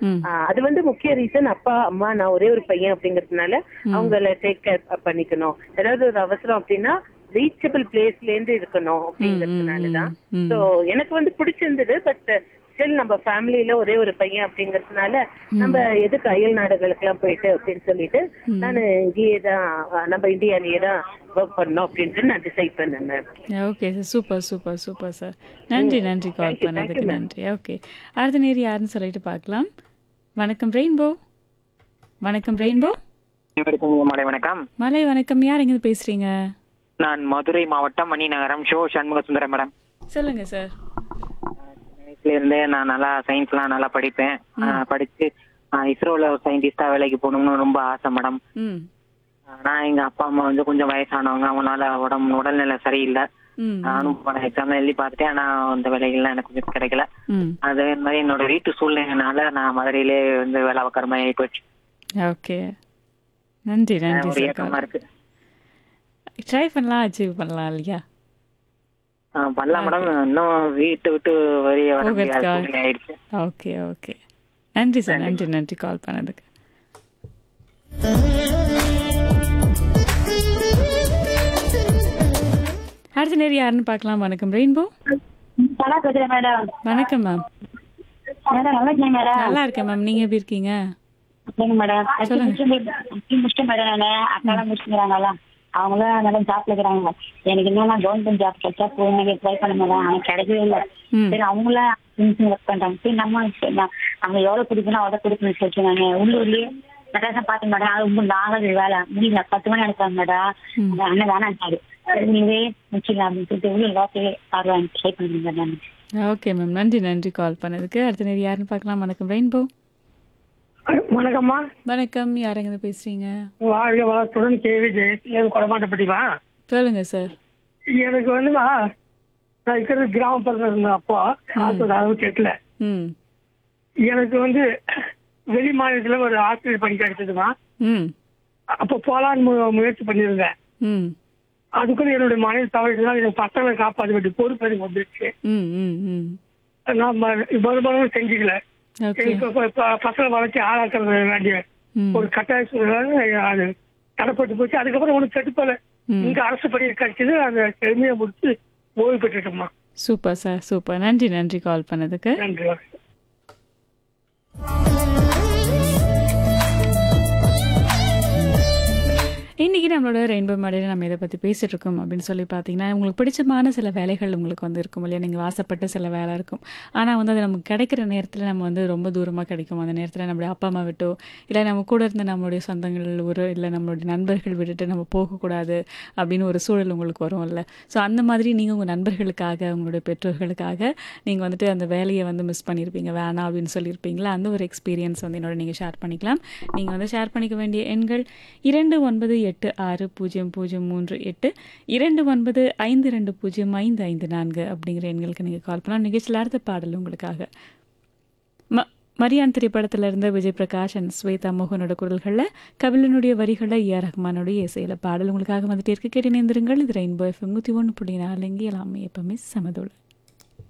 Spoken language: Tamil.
ம் ஆஹ் அது வந்து முக்கிய ரீசன் அப்பா அம்மா நான் ஒரே ஒரு பையன் அப்படிங்கறதுனால அவங்கள டேக் கேர் பண்ணிக்கணும் ஏதாவது ஒரு அவசரம் அப்படின்னா ரீச்சபிள் பிளேஸ்ல இருந்து இருக்கணும் அப்படிங்கறதுனாலதான் ம். சோ எனக்கு வந்து பிடிச்சிருந்தது பட் ஸ்டில் நம்ம ஃபேமிலியில ஒரே ஒரு பையன் அப்படிங்கறதுனால நம்ம எதுக்கு அயல் நாடுகளுக்கு எல்லாம் போயிட்டு அப்படின்னு சொல்லிட்டு நான் இங்கேயே தான் ஆஹ் நம்ம இந்தியாலேயே தான் ஒர்க் பண்ணோம் அப்படின்ட்டு நான் டிசைட் பண்ணேன் okay sir super super super sir நன்றி நன்றி கால் பண்ணதுக்கு நன்றி ஓகே அடுத்த நேர் யாருன்னு சொல்லிட்டு பார்க்கலாம் வணக்கம் ரெயின்போ வணக்கம் ரெயின்போ அனைவருக்கும் மாலை வணக்கம் மலை வணக்கம் யார் எங்கேருந்து பேசுறீங்க நான் மதுரை மாவட்டம் மணிநகரம் ஷோ சண்முக சுந்தரம் மேடம் சொல்லுங்க சார் வயசுல இருந்தே நான் நல்லா சயின்ஸ்லாம் நல்லா படிப்பேன் ஆஹ் படிச்சு ஆஹ் இஸ்ரோல ஒரு சயின்டிஸ்டா வேலைக்கு போகணும்னு ரொம்ப ஆசை மேடம் ம் நான் எங்க அப்பா அம்மா வந்து கொஞ்சம் வயசானவங்க அவங்களால உடம்பு உடல்நிலை சரியில்லை ம் நானும் பல எக்ஸாம் எழுதி பார்த்துட்டேன் ஆனா அந்த வேலைகள்லாம் எனக்கு கொஞ்சம் கிடைக்கல ம் அதே மாதிரி என்னோட வீட்டு சூழ்நிலைனால நான் மதுரையிலே வந்து வேலை பார்க்குற மாதிரி ஆகி போச்சு ஓகே நன்றி நன்றி ஒரு சார் ஏக்கமா இருக்கு ட்ரை பண்ணலாம் அச்சீவ் பண்ணலாம் இல்லையா ஆஹ் பண்ணலாம் மேடம் இன்னும் வீட்டை விட்டு வெளியே வர முடியாத போகிறதுக்கா? சூழ்நிலை ஆயிடுச்சு ஓகே ஓகே நன்றி சார் நன்றி நன்றி கால் பண்ணதுக்கு அடுத்த நேரம் யாருன்னு பார்க்கலாம் வணக்கம் ரெயின்போ நல்லா பேசுறேன் மேடம் வணக்கம் மேம் மேடம் நல்லா இருக்கேன் மேடம் நல்லா இருக்கேன் மேம் நீங்க எப்படி இருக்கீங்க சொல்லுங்க மேடம் முடிச்சிட்டேன் மேடம் நானு அக்காலாம் முடிச்சுக்கிறாங்கல்ல அவங்களும் நல்லா ஜாப்ல இருக்கிறாங்க எனக்கு என்னன்னா கவர்மெண்ட் ஜாப் கிடைச்சா போய் ட்ரை பண்ண மேடம் எனக்கு கிடைக்கவே இல்லை ம் சரி அவங்களாம் ஒர்க் பண்றாங்க சரி நம்ம சரி, நான் அவங்க எவ்வளவு கொடுக்கணும் அவ்வளவு கொடுக்கணும்னு சொல்லிட்டு நாங்க உள்ளூர்லயே மெட்ராஸா பார்த்தேன் மேடம் அது ரொம்ப நாளாக வேலை முடியல பத்து மணி அனுப்பாங்க மேடம் அந்த அண்ணன் வேணாட்டாரு சரி நீங்களே முடிச்சிடலாம் அப்படின்னு சொல்லிட்டு உள்ள லோக்கலே ஆர்வம் ட்ரை பண்ணுங்க மேடம் ஓகே மேம் நன்றி நன்றி கால் பண்ணதுக்கு அடுத்த நேரம் யாருன்னு பார்க்கலாம் வணக்கம் ரெயின்போ வணக்கம்மா வணக்கம் யார் எங்கேருந்து பேசுறீங்க வாழ்க வளத்துடன் கேவி ஜெயசீலன் கொடமாட்டப்பட்டிவா சொல்லுங்க சார் எனக்கு வந்துமா நான் இருக்கிறது கிராமப்புறத்துல இருந்தேன் அப்போ ஆயிரத்தி அறுபத்தி எட்டுல ம் எனக்கு வந்து வெளி மாநிலத்துல ஒரு ஹாஸ்டல் பணி கிடைச்சதுமா ம் அப்போ போலான்னு மு- முயற்சி பண்ணியிருந்தேன் ம் அதுக்குள்ள என்னுடைய மனைவி தவறிட்டு என் பசங்களை காப்பாற்ற வேண்டிய பொறுப்பு எனக்கு வந்துருச்சு ம் ம் ம் நான் ம- மறுபடியும் செஞ்சுக்கல ஓகே எனக்கு இப்ப- இப்ப பசங்களை வளர்ச்சி ஆளாக்க வேண்டிய ம் ஒரு கட்டாய சூழ்நிலை அது தடப்பட்டு போச்சு அதுக்கப்புறம் ஒன்றும் செட்டுப்பல ம். இங்க அரசு பணி கிடைச்சது அந்த செழுமையை முடிச்சு ஓய்வு பெற்றுட்டோம்மா சூப்பர் சார் சூப்பர் நன்றி நன்றி கால் பண்ணதுக்கு நன்றி இன்னைக்கு நம்மளோட ரெயின்போ மாடலில் நம்ம இதை பற்றி பேசிட்டு இருக்கோம் அப்படின்னு சொல்லி பார்த்தீங்கன்னா உங்களுக்கு பிடிச்சமான சில வேலைகள் உங்களுக்கு வந்து இருக்கும் இல்லையா நீங்கள் ஆசைப்பட்ட சில வேலை இருக்கும் ஆனால் வந்து அது நமக்கு கிடைக்கிற நேரத்தில் நம்ம வந்து ரொம்ப தூரமாக கிடைக்கும் அந்த நேரத்தில் நம்மளுடைய அப்பா அம்மா விட்டோ இல்லை நம்ம கூட இருந்த நம்மளுடைய சொந்தங்கள் ஒரு இல்லை நம்மளுடைய நண்பர்கள் விட்டுட்டு நம்ம போகக்கூடாது அப்படின்னு ஒரு சூழல் உங்களுக்கு வரும் இல்லை ஸோ அந்த மாதிரி நீங்கள் உங்கள் நண்பர்களுக்காக உங்களுடைய பெற்றோர்களுக்காக நீங்கள் வந்துட்டு அந்த வேலையை வந்து மிஸ் பண்ணியிருப்பீங்க வேணாம் அப்படின்னு சொல்லியிருப்பீங்களா அந்த ஒரு எக்ஸ்பீரியன்ஸ் வந்து என்னோட நீங்கள் ஷேர் பண்ணிக்கலாம் நீங்கள் வந்து ஷேர் பண்ணிக்க வேண்டிய எண்கள் இரண்டு ஒன்பது எட்டு ஆறு பூஜ்ஜியம் பூஜ்ஜியம் மூன்று எட்டு இரண்டு ஒன்பது ஐந்து ரெண்டு பூஜ்ஜியம் ஐந்து ஐந்து நான்கு அப்படிங்கிற எண்களுக்கு நீங்கள் கால் பண்ணலாம் நிகழ்ச்சியில் அடுத்த பாடல் உங்களுக்காக ம மரியான் திரைப்படத்துல இருந்த விஜய் பிரகாஷ் அண்ட் ஸ்வேதா மோகனோட குரல்களில் கபிலனுடைய வரிகளில் ஏ ரஹ்மானுடைய இசையில் பாடல் உங்களுக்காக வந்துட்டே இருக்கு கேட்டு நேர்ந்திருங்கள் இது ரெயின்போ எஃப்எம் நூற்றி ஒன்று புள்ளி நாலு இங்கே எல்லாமே எப்பவுமே சமதுள்ள